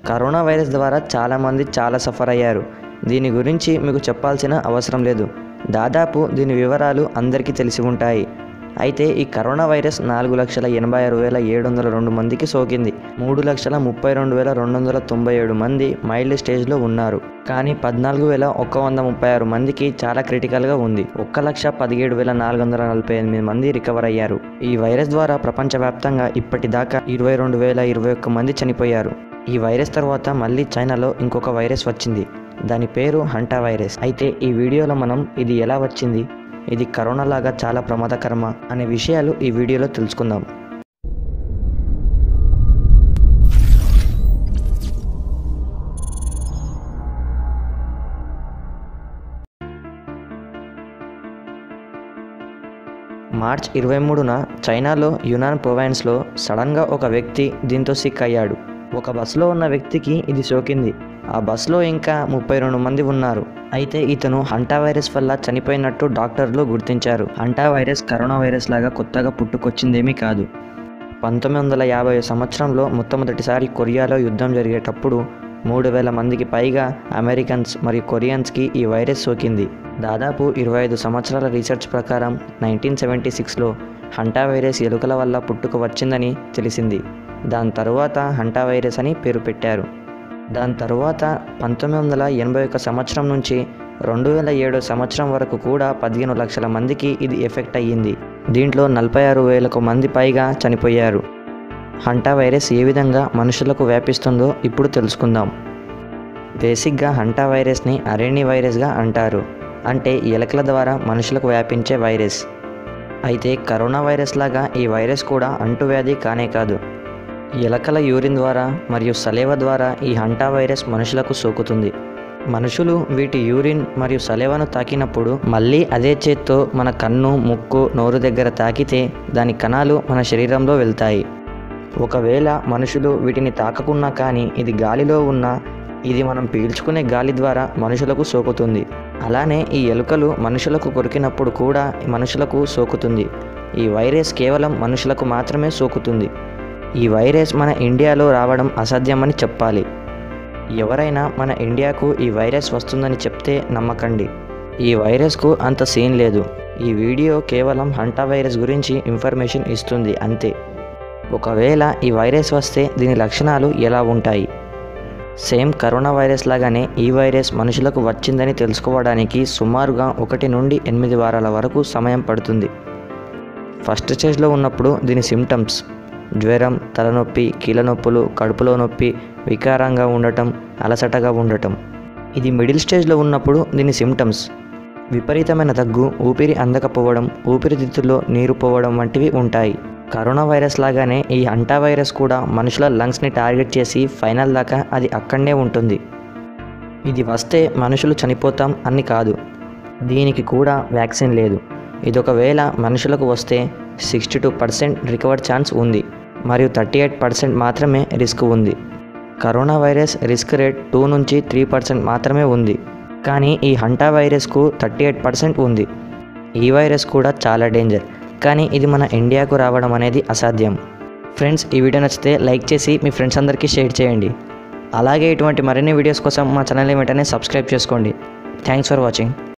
corona virus ద్వారా చాలామంది చాలా సఫర్ అయ్యారు దీని గురించి మీకు చెప్పాల్సిన అవసరం లేదు దాదాపు దీని వివరాలు అందరికీ తెలిసి ఉంటాయి అయితే ఈ కరోనా వైరస్ నాలుగు లక్షల ఎనభై ఆరు వేల ఏడు వందల రెండు మందికి సోకింది మూడు లక్షల ముప్పై రెండు వేల రెండు వందల తొంభై ఏడు మంది మైల్డ్ స్టేజ్లో ఉన్నారు కానీ పద్నాలుగు వేల ఒక్క వంద ముప్పై ఆరు మందికి చాలా క్రిటికల్గా ఉంది ఒక్క లక్ష పదిహేడు వేల నాలుగు వందల నలభై ఎనిమిది మంది రికవర్ అయ్యారు ఈ వైరస్ ద్వారా ప్రపంచవ్యాప్తంగా ఇప్పటిదాకా ఇరవై రెండు వేల ఇరవై ఒక్క మంది చనిపోయారు ఈ వైరస్ తర్వాత మళ్ళీ చైనాలో ఇంకొక వైరస్ వచ్చింది దాని పేరు హంటా వైరస్ అయితే ఈ వీడియోలో మనం ఇది ఎలా వచ్చింది ఇది కరోనా లాగా చాలా ప్రమాదకరమా అనే విషయాలు ఈ వీడియోలో తెలుసుకుందాం మార్చ్ ఇరవై మూడున చైనాలో యునాన్ ప్రొవైన్స్లో సడన్గా ఒక వ్యక్తి దీంతో సిక్ అయ్యాడు ఒక బస్సులో ఉన్న వ్యక్తికి ఇది సోకింది ఆ బస్సులో ఇంకా ముప్పై రెండు మంది ఉన్నారు అయితే ఇతను హంటా వైరస్ వల్ల చనిపోయినట్టు డాక్టర్లు గుర్తించారు హంటా వైరస్ కరోనా వైరస్ లాగా కొత్తగా పుట్టుకొచ్చిందేమీ కాదు పంతొమ్మిది వందల యాభై సంవత్సరంలో మొట్టమొదటిసారి కొరియాలో యుద్ధం జరిగేటప్పుడు మూడు వేల మందికి పైగా అమెరికన్స్ మరియు కొరియన్స్కి ఈ వైరస్ సోకింది దాదాపు ఇరవై ఐదు సంవత్సరాల రీసెర్చ్ ప్రకారం నైన్టీన్ సెవెంటీ సిక్స్లో హంటా వైరస్ ఎలుకల వల్ల పుట్టుక వచ్చిందని తెలిసింది దాని తరువాత హంటా వైరస్ అని పేరు పెట్టారు దాని తరువాత పంతొమ్మిది వందల ఎనభై ఒక సంవత్సరం నుంచి రెండు వేల ఏడో సంవత్సరం వరకు కూడా పదిహేను లక్షల మందికి ఇది ఎఫెక్ట్ అయ్యింది దీంట్లో నలభై ఆరు వేలకు మంది పైగా చనిపోయారు హంటా వైరస్ ఏ విధంగా మనుషులకు వ్యాపిస్తుందో ఇప్పుడు తెలుసుకుందాం బేసిక్గా హంటా వైరస్ని అరేణి వైరస్గా అంటారు అంటే ఎలకల ద్వారా మనుషులకు వ్యాపించే వైరస్ అయితే కరోనా వైరస్ లాగా ఈ వైరస్ కూడా అంటువ్యాధి కానే కాదు ఎలకల యూరిన్ ద్వారా మరియు సలేవ ద్వారా ఈ హంటా వైరస్ మనుషులకు సోకుతుంది మనుషులు వీటి యూరిన్ మరియు సలేవను తాకినప్పుడు మళ్ళీ అదే చేత్తో మన కన్ను ముక్కు నోరు దగ్గర తాకితే దాని కణాలు మన శరీరంలో వెళ్తాయి ఒకవేళ మనుషులు వీటిని తాకకున్నా కానీ ఇది గాలిలో ఉన్న ఇది మనం పీల్చుకునే గాలి ద్వారా మనుషులకు సోకుతుంది అలానే ఈ ఎలుకలు మనుషులకు కొరికినప్పుడు కూడా మనుషులకు సోకుతుంది ఈ వైరస్ కేవలం మనుషులకు మాత్రమే సోకుతుంది ఈ వైరస్ మన ఇండియాలో రావడం అసాధ్యమని చెప్పాలి ఎవరైనా మన ఇండియాకు ఈ వైరస్ వస్తుందని చెప్తే నమ్మకండి ఈ వైరస్కు అంత సీన్ లేదు ఈ వీడియో కేవలం హంటా వైరస్ గురించి ఇన్ఫర్మేషన్ ఇస్తుంది అంతే ఒకవేళ ఈ వైరస్ వస్తే దీని లక్షణాలు ఎలా ఉంటాయి సేమ్ కరోనా వైరస్ లాగానే ఈ వైరస్ మనుషులకు వచ్చిందని తెలుసుకోవడానికి సుమారుగా ఒకటి నుండి ఎనిమిది వారాల వరకు సమయం పడుతుంది ఫస్ట్ స్టేజ్లో ఉన్నప్పుడు దీని సిమ్టమ్స్ జ్వరం తలనొప్పి కీళ్ళ నొప్పులు కడుపులో నొప్పి వికారంగా ఉండటం అలసటగా ఉండటం ఇది మిడిల్ స్టేజ్లో ఉన్నప్పుడు దీని సిమ్టమ్స్ విపరీతమైన దగ్గు ఊపిరి అందకపోవడం ఊపిరితిత్తుల్లో నీరు పోవడం వంటివి ఉంటాయి కరోనా వైరస్ లాగానే ఈ అంటా వైరస్ కూడా మనుషుల లంగ్స్ని టార్గెట్ చేసి ఫైనల్ దాకా అది అక్కడనే ఉంటుంది ఇది వస్తే మనుషులు చనిపోతాం అని కాదు దీనికి కూడా వ్యాక్సిన్ లేదు ఇది ఒకవేళ మనుషులకు వస్తే sixty two percent recover chance ఉంది మరియు థర్టీ ఎయిట్ పర్సెంట్ మాత్రమే రిస్క్ ఉంది corona virus risk rate two నుంచి త్రీ పర్సెంట్ మాత్రమే ఉంది కానీ ఈ హంటా వైరస్కు థర్టీ ఎయిట్ పర్సెంట్ ఉంది ఈ వైరస్ కూడా చాలా డేంజర్ కానీ ఇది మన ఇండియాకు రావడం అనేది అసాధ్యం ఫ్రెండ్స్ ఈ వీడియో నచ్చితే లైక్ చేసి మీ ఫ్రెండ్స్ అందరికీ షేర్ చేయండి అలాగే ఇటువంటి మరిన్ని వీడియోస్ కోసం మా ఛానల్ని వెంటనే సబ్స్క్రైబ్ చేసుకోండి థ్యాంక్స్ ఫర్ వాచింగ్